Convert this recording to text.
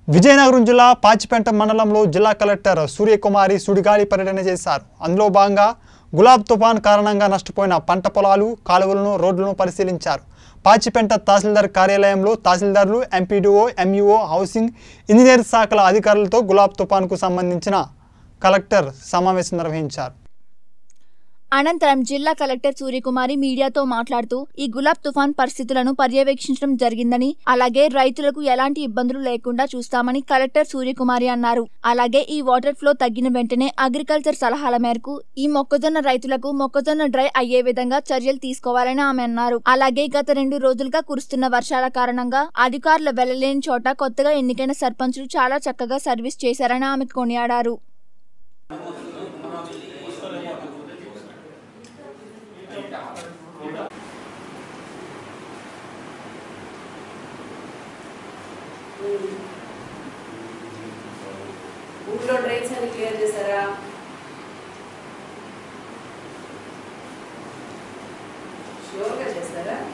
విజయనగరం జిల్లా పాచిపెంట మండలంలో జిల్లా కలెక్టర్ సూర్యకుమారి సుడిగాలి పర్యటన చేశారు అందులో భాగంగా గులాబ్ తుఫాన్ కారణంగా నష్టపోయిన పంట పొలాలు కాలువలను రోడ్లను పరిశీలించారు పాచిపెంట తహసీల్దార్ కార్యాలయంలో తహసీల్దార్లు ఎంపీడీఓ ఎంఈఓ హౌసింగ్ ఇంజనీర్ శాఖల అధికారులతో గులాబ్ తుఫాన్కు సంబంధించిన కలెక్టర్ సమావేశం నిర్వహించారు అనంతరం జిల్లా కలెక్టర్ సూర్యకుమారి మీడియాతో మాట్లాడుతూ ఈ గులాబ్ తుఫాన్ పరిస్థితులను పర్యవేక్షించడం జరిగిందని అలాగే రైతులకు ఎలాంటి ఇబ్బందులు లేకుండా చూస్తామని కలెక్టర్ సూర్యకుమారి అన్నారు అలాగే ఈ వాటర్ ఫ్లో తగ్గిన వెంటనే అగ్రికల్చర్ సలహాల మేరకు ఈ మొక్కజొన్న రైతులకు మొక్కజొన్న డ్రై అయ్యే విధంగా చర్యలు తీసుకోవాలని ఆమె అన్నారు అలాగే గత రెండు రోజులుగా కురుస్తున్న వర్షాల కారణంగా అధికారులు వెళ్లలేని చోట కొత్తగా ఎన్నికైన సర్పంచులు చాలా చక్కగా సర్వీస్ చేశారని ఆమె కొనియాడారు ఊర్లో డ్రైన్స్ అని క్లియర్ చేశారా షూర్గా చేస్తారా